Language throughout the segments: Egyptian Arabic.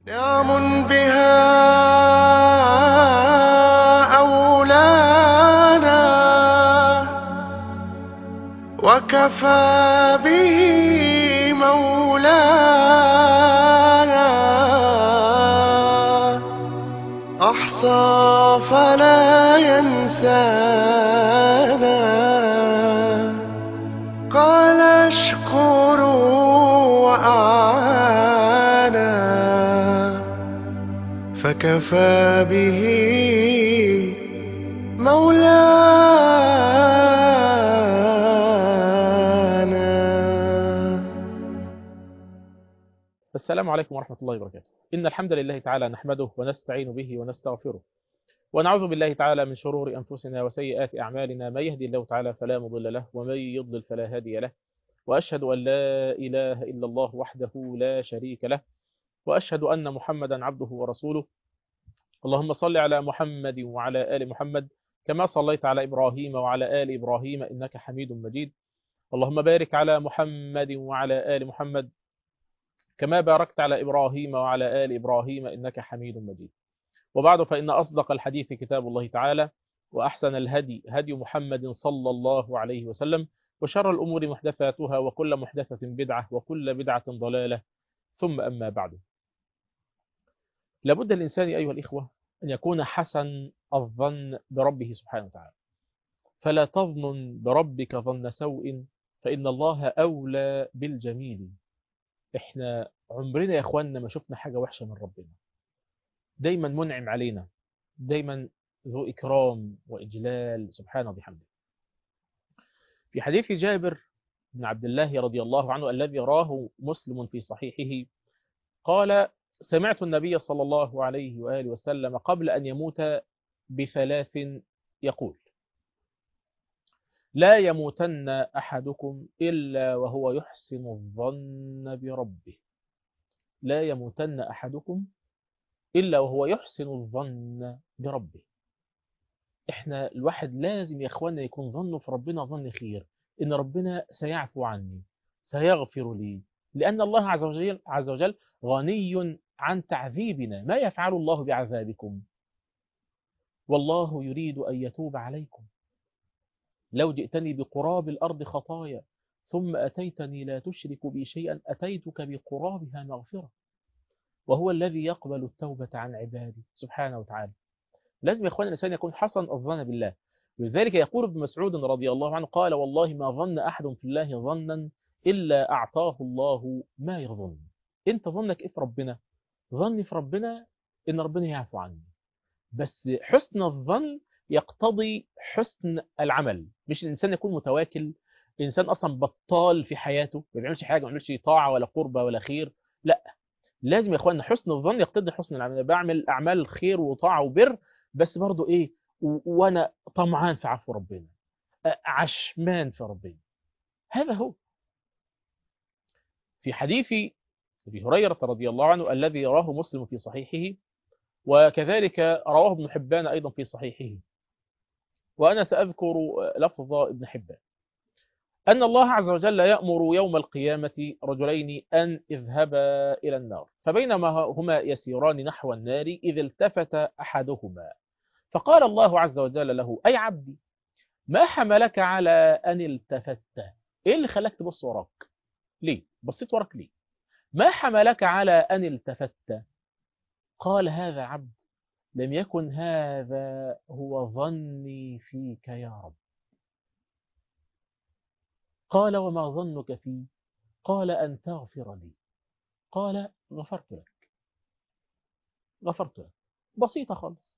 نعم بها أولانا وكفى به مولانا أحصى فلا ينسانا قال اشكروا وأعانا فكفى به مولانا السلام عليكم ورحمة الله وبركاته إن الحمد لله تعالى نحمده ونستعين به ونستغفره ونعوذ بالله تعالى من شرور أنفسنا وسيئات أعمالنا من يهدي الله تعالى فلا مضل له ومن يضلل فلا هادي له وأشهد أن لا إله إلا الله وحده لا شريك له وأشهد أن محمدا عبده ورسوله اللهم صل على محمد وعلى آل محمد كما صليت على إبراهيم وعلى آل إبراهيم إنك حميد مجيد اللهم بارك على محمد وعلى آل محمد كما باركت على إبراهيم وعلى آل إبراهيم إنك حميد مجيد وبعد فإن أصدق الحديث كتاب الله تعالى وأحسن الهدي هدي محمد صلى الله عليه وسلم وشر الأمور محدثاتها وكل محدثة بدعة وكل بدعة ضلالة ثم أما بعد لابد الإنسان أيها الإخوة أن يكون حسن الظن بربه سبحانه وتعالى فلا تظن بربك ظن سوء فإن الله أولى بالجميل احنا عمرنا يا اخواننا ما شفنا حاجة وحشة من ربنا دايما منعم علينا دايما ذو إكرام وإجلال سبحانه وبحمده في حديث جابر بن عبد الله رضي الله عنه الذي راه مسلم في صحيحه قال سمعت النبي صلى الله عليه وآله وسلم قبل أن يموت بثلاث يقول لا يموتن أحدكم إلا وهو يحسن الظن بربه لا يموتن أحدكم إلا وهو يحسن الظن بربه إحنا الواحد لازم يا إخواننا يكون ظنه في ربنا ظن خير إن ربنا سيعفو عني سيغفر لي لأن الله عز وجل, عز وجل غني عن تعذيبنا ما يفعل الله بعذابكم والله يريد أن يتوب عليكم لو جئتني بقراب الأرض خطايا ثم أتيتني لا تشرك بي شيئا أتيتك بقرابها مغفرة وهو الذي يقبل التوبة عن عباده سبحانه وتعالى لازم يا أخوان الإنسان يكون حسن الظن بالله ولذلك يقول ابن مسعود رضي الله عنه قال والله ما ظن أحد في الله ظنا إلا أعطاه الله ما يظن أنت ظنك إيه في ربنا ظني في ربنا إن ربنا يعفو عني بس حسن الظن يقتضي حسن العمل مش الإنسان يكون متواكل الإنسان أصلا بطال في حياته ما بيعملش حاجة ما بيعملش طاعة ولا قربة ولا خير لا لازم يا إخواننا حسن الظن يقتضي حسن العمل بعمل أعمال خير وطاعة وبر بس برضو إيه وأنا طمعان في عفو ربنا عشمان في ربنا هذا هو في حديث أبي هريرة رضي الله عنه الذي راه مسلم في صحيحه وكذلك رواه ابن حبان أيضا في صحيحه وأنا سأذكر لفظ ابن حبان أن الله عز وجل يأمر يوم القيامة رجلين أن اذهبا إلى النار فبينما هما يسيران نحو النار إذ التفت أحدهما فقال الله عز وجل له أي عبدي ما حملك على أن التفت إيه اللي خلاك تبص وراك ليه بصيت وراك ليه ما حملك على أن التفت قال هذا عبد لم يكن هذا هو ظني فيك يا رب قال وما ظنك فيه قال أن تغفر لي قال غفرت لك غفرت لك بسيطة خالص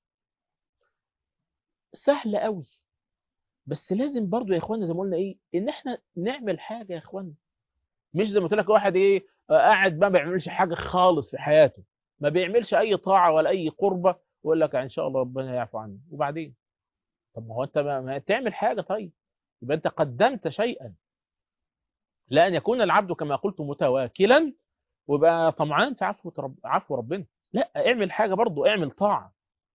سهلة قوي بس لازم برضو يا اخوانا زي ما قلنا ايه ان احنا نعمل حاجة يا اخوانا مش زي ما قلت لك واحد ايه قاعد ما بيعملش حاجة خالص في حياته ما بيعملش اي طاعة ولا اي قربة ويقول لك ان شاء الله ربنا يعفو عني وبعدين طب ما هو انت ما, ما تعمل حاجة طيب يبقى انت قدمت شيئا لا ان يكون العبد كما قلت متواكلا ويبقى طمعان في عفو رب عفو ربنا لا اعمل حاجة برضو اعمل طاعة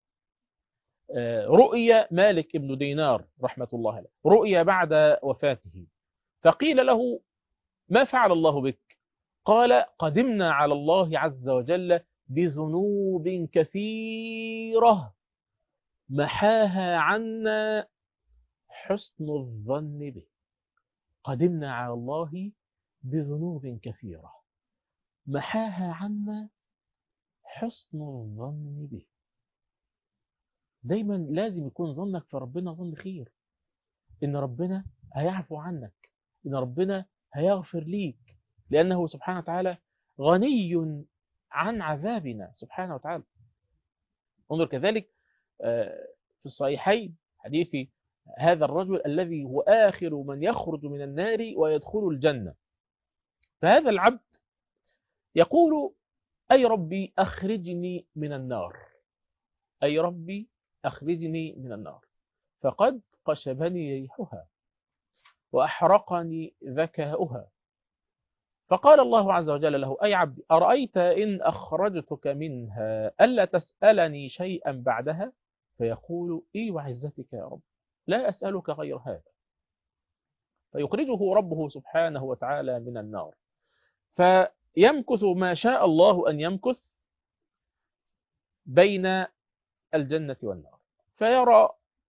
رؤيا مالك ابن دينار رحمة الله عليه رؤيا بعد وفاته فقيل له ما فعل الله بك قال قدمنا على الله عز وجل بذنوب كثيرة محاها عنا حسن الظن به قدمنا على الله بذنوب كثيرة محاها عنا حسن الظن به دايما لازم يكون ظنك في ربنا ظن خير ان ربنا هيعفو عنك ان ربنا هيغفر ليك لانه سبحانه وتعالى غني عن عذابنا سبحانه وتعالى انظر كذلك في الصحيحين حديث هذا الرجل الذي هو آخر من يخرج من النار ويدخل الجنة فهذا العبد يقول أي ربي أخرجني من النار أي ربي أخرجني من النار فقد قشبني ريحها وأحرقني ذكاؤها فقال الله عز وجل له أي عبدي أرأيت إن أخرجتك منها ألا تسألني شيئا بعدها فيقول إي وعزتك يا رب لا أسألك غير هذا فيخرجه ربه سبحانه وتعالى من النار فيمكث ما شاء الله أن يمكث بين الجنة والنار فيرى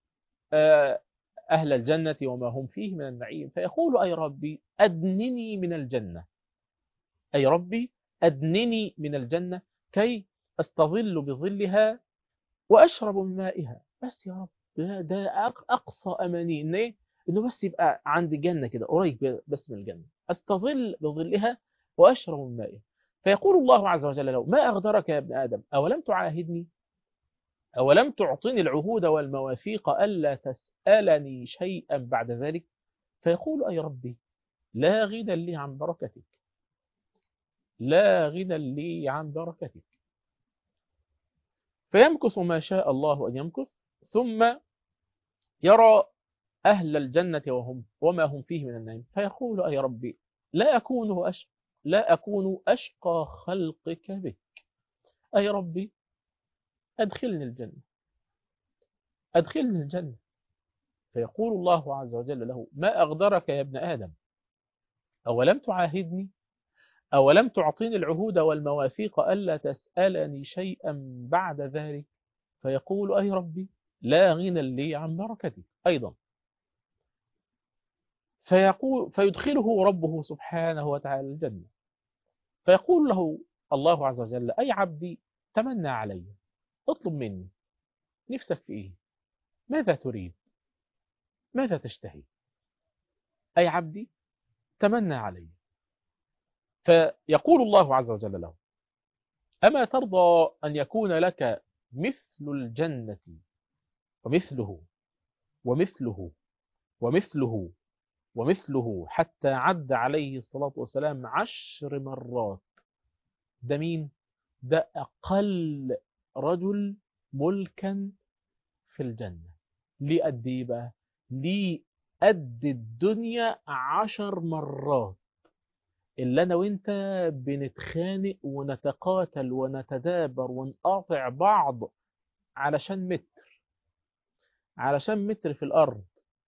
أهل الجنة وما هم فيه من النعيم فيقول أي ربي أدنني من الجنة أي ربي أدنني من الجنة كي أستظل بظلها وأشرب من مائها بس يا رب ده, ده أقصى أماني إن إيه؟ إنه بس يبقى عندي جنة كده قريب بس من الجنة أستظل بظلها وأشرب من مائها فيقول الله عز وجل له ما أغدرك يا ابن آدم أولم تعاهدني أولم تعطني العهود والمواثيق ألا تسألني شيئا بعد ذلك فيقول أي ربي لا غنى لي عن بركتك لا غنى لي عن بركتك فيمكث ما شاء الله أن يمكث ثم يرى أهل الجنة وهم وما هم فيه من النعيم فيقول أي ربي لا أكون أشقى لا أكون أشقى خلقك بك أي ربي أدخلني الجنة أدخلني الجنة فيقول الله عز وجل له ما أغدرك يا ابن آدم أولم تعاهدني أولم تعطيني العهود والمواثيق ألا تسألني شيئا بعد ذلك فيقول أي ربي لا غنى لي عن بركتك أيضا فيقول فيدخله ربه سبحانه وتعالى الجنة فيقول له الله عز وجل أي عبدي تمنى علي اطلب مني نفسك في إيه ماذا تريد ماذا تشتهي أي عبدي تمنى علي فيقول الله عز وجل له أما ترضى أن يكون لك مثل الجنة ومثله ومثله ومثله ومثله حتى عد عليه الصلاة والسلام عشر مرات ده مين؟ ده أقل رجل ملكا في الجنة ليه قد ايه بقى؟ ليه قد الدنيا عشر مرات اللي أنا وإنت بنتخانق ونتقاتل ونتدابر ونقاطع بعض علشان متر علشان متر في الأرض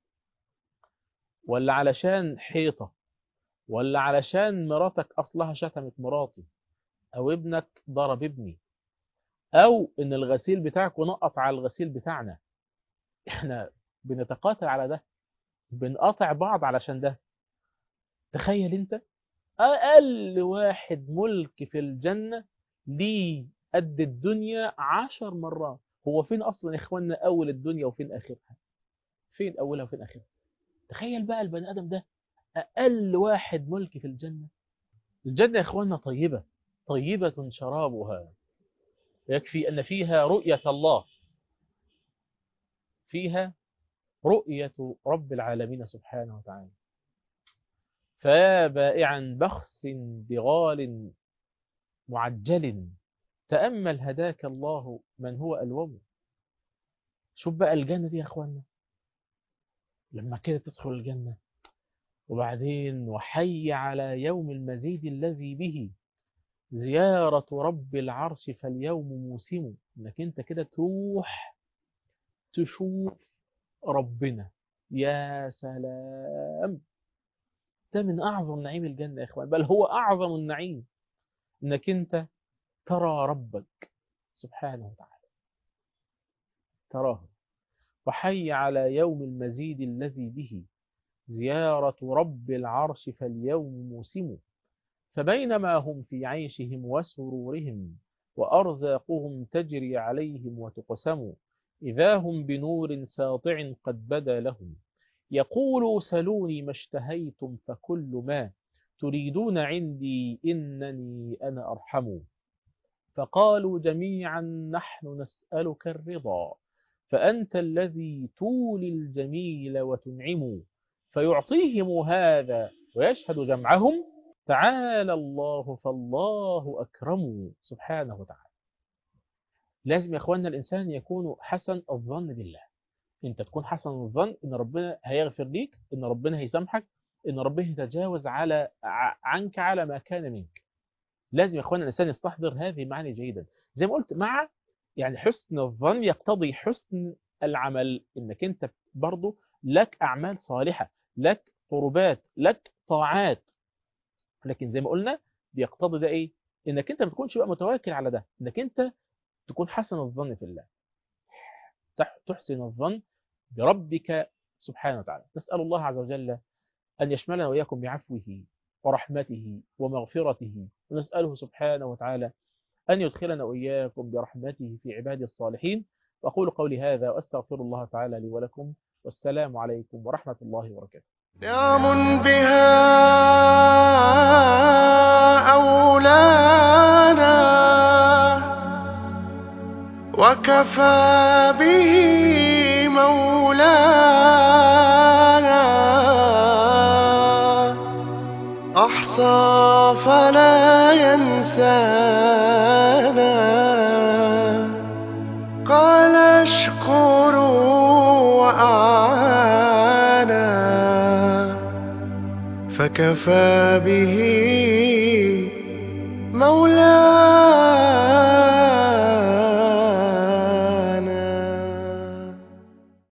ولا علشان حيطة ولا علشان مراتك أصلها شتمت مراتي أو ابنك ضرب ابني أو إن الغسيل بتاعك ونقط على الغسيل بتاعنا إحنا بنتقاتل على ده بنقاطع بعض علشان ده تخيل أنت أقل واحد ملك في الجنة ليه قد الدنيا عشر مرات هو فين أصلا يا إخواننا أول الدنيا وفين آخرها فين أولها وفين آخرها تخيل بقى البني آدم ده أقل واحد ملك في الجنة الجنة يا إخواننا طيبة طيبة شرابها يكفي أن فيها رؤية الله فيها رؤية رب العالمين سبحانه وتعالى فيا بائعا بخس بغال معجل تأمل هداك الله من هو ألوم شوف بقى الجنة دي يا أخوانا لما كده تدخل الجنة وبعدين وحي على يوم المزيد الذي به زيارة رب العرش فاليوم موسم انك انت كده تروح تشوف ربنا يا سلام ده من أعظم نعيم الجنة يا إخوان بل هو أعظم النعيم إنك أنت ترى ربك سبحانه وتعالى تراه وحي على يوم المزيد الذي به زيارة رب العرش فاليوم موسم فبينما هم في عيشهم وسرورهم وأرزاقهم تجري عليهم وتقسم إذا هم بنور ساطع قد بدا لهم يقول سلوني ما اشتهيتم فكل ما تريدون عندي إنني أنا أرحم فقالوا جميعا نحن نسألك الرضا فأنت الذي تولي الجميل وتنعم فيعطيهم هذا ويشهد جمعهم تعالى الله فالله أكرم سبحانه وتعالى لازم يا أخواننا الإنسان يكون حسن الظن بالله أنت تكون حسن الظن إن ربنا هيغفر ليك إن ربنا هيسامحك إن ربنا يتجاوز على عنك على ما كان منك لازم يا أخواننا الإنسان يستحضر هذه المعاني جيدا زي ما قلت مع يعني حسن الظن يقتضي حسن العمل إنك أنت برضو لك أعمال صالحة لك قربات لك طاعات لكن زي ما قلنا بيقتضي ده ايه انك انت ما تكونش بقى متواكل على ده انك انت تكون حسن الظن في الله تحسن الظن بربك سبحانه وتعالى نسأل الله عز وجل أن يشملنا وإياكم بعفوه ورحمته ومغفرته ونسأله سبحانه وتعالى أن يدخلنا وإياكم برحمته في عباده الصالحين وأقول قولي هذا وأستغفر الله تعالى لي ولكم والسلام عليكم ورحمة الله وبركاته نعم بها أولانا وكفى به مولانا أحصى فلا ينسانا قال اشكروا وأعانا فكفى به مولانا